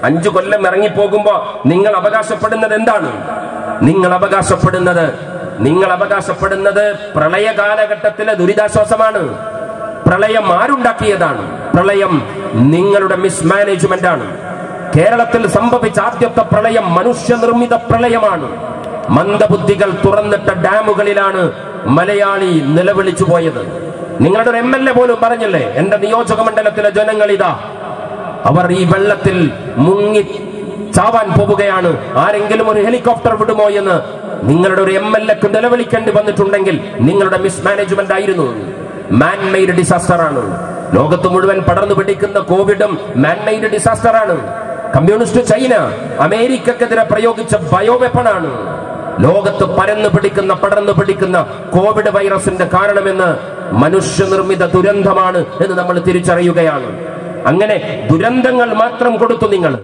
അഞ്ചു കൊല്ലം ഇറങ്ങിപ്പോകുമ്പോ നിങ്ങൾ അവകാശപ്പെടുന്നത് എന്താണ് നിങ്ങൾ അവകാശപ്പെടുന്നത് നിങ്ങൾ അവകാശപ്പെടുന്നത് പ്രളയ കാലഘട്ടത്തിലെ ദുരിതാശ്വാസമാണ് പ്രളയം ആരുണ്ടാക്കിയതാണ് പ്രളയം നിങ്ങളുടെ മിസ്മാനേജ്മെന്റ് ആണ് കേരളത്തിൽ സംഭവിച്ച ആദ്യത്തെ പ്രളയം മനുഷ്യനിർമ്മിത പ്രളയമാണ് മന്ദബുദ്ധികൾ തുറന്നിട്ട ഡാമുകളിലാണ് മലയാളി നിലവിളിച്ചു പോയത് നിങ്ങളുടെ ഒരു എം എൽ എ പോലും പറഞ്ഞില്ലേ എന്റെ നിയോജക മണ്ഡലത്തിലെ ജനങ്ങൾ ഇതാ അവർ ഈ വെള്ളത്തിൽ മുങ്ങി ചാവാൻ പോവുകയാണ് ആരെങ്കിലും ഒരു ഹെലികോപ്റ്റർ വിടുമോ എന്ന് നിങ്ങളുടെ ഒരു എം എൽ എക്ക് നിലവിളിക്കേണ്ടി വന്നിട്ടുണ്ടെങ്കിൽ നിങ്ങളുടെ മിസ്മാനേജ്മെന്റ് ആയിരുന്നു മാൻമെയ്ഡ് ഡിസാസ്റ്റർ ആണ് ലോകത്ത് മുഴുവൻ പടർന്നു പിടിക്കുന്ന കോവിഡും മാൻമെയ്ഡ് ഡിസാസ്റ്റർ ആണ് കമ്മ്യൂണിസ്റ്റ് ചൈന അമേരിക്കക്കെതിരെ പ്രയോഗിച്ച ബയോ വെപ്പണാണ് ലോകത്ത് പരന്നു പിടിക്കുന്ന പടർന്നു പിടിക്കുന്ന കോവിഡ് വൈറസിന്റെ കാരണമെന്ന് മനുഷ്യനിർമ്മിത ദുരന്തമാണ് എന്ന് നമ്മൾ തിരിച്ചറിയുകയാണ് അങ്ങനെ ദുരന്തങ്ങൾ മാത്രം കൊടുത്തു നിങ്ങൾ